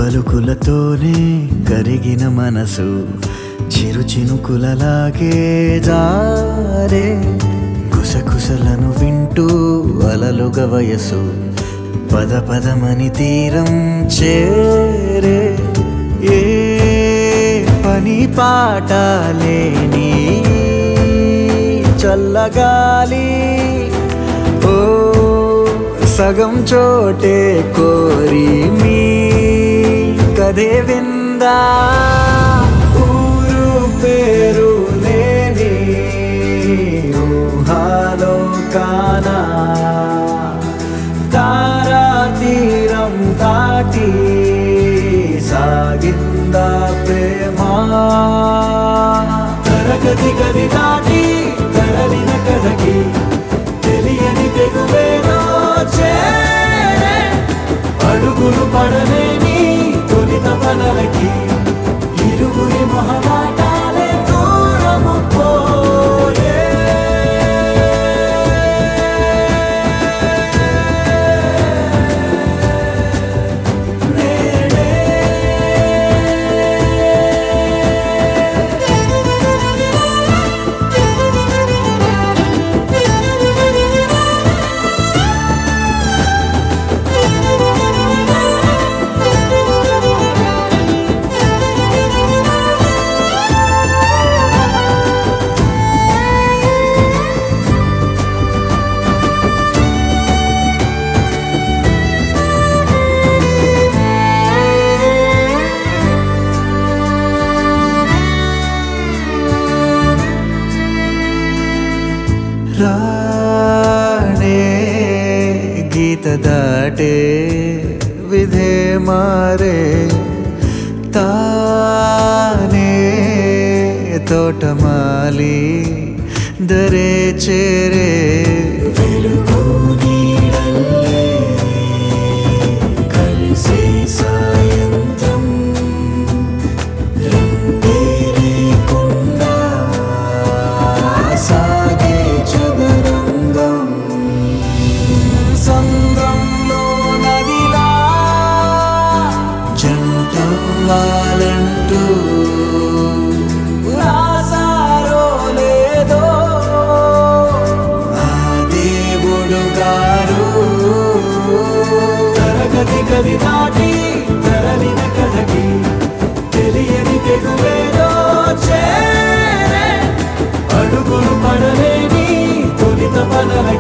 పలుకులతోనే కరిగిన మనసు చిరు చినుకులలాగే జారే గుసగుసలను వింటూ అలలుగ వయసు పద పదమని తీరం చేరే ఏ పని పాట లేని చల్లగాలి ఓ సగం చోటే కోరి మీ కథే విందా ఊరు పేరు లేని ఊహాలో కానా తారా తీరం దాటి సాగిందా ప్రేమ తరగతి గది దాటి తరలిన కథకి తెలియని తెగువేదో చేరే అడుగులు పడలేని తొలిత పనలకి ఇరుగురి మొహమాటాలే దూరము పోయే రాణే గీత దాటే విధే మారే తానే తోటమాలి దరే చేరే వెలుగు నీడల్లే కలిసే సాయంత్రం రంగేలేకుండా సాగే చదరంగం సంద్రంలో నదిలా జంటవ్వాలంటూ రాసారో లేదో ఆ దేవుడు గారు తరగతి గది దాటి తరలిన కథకి తెలియని తెగువేదో చేరే అడుగులు పడలేని తొలిత పనలకి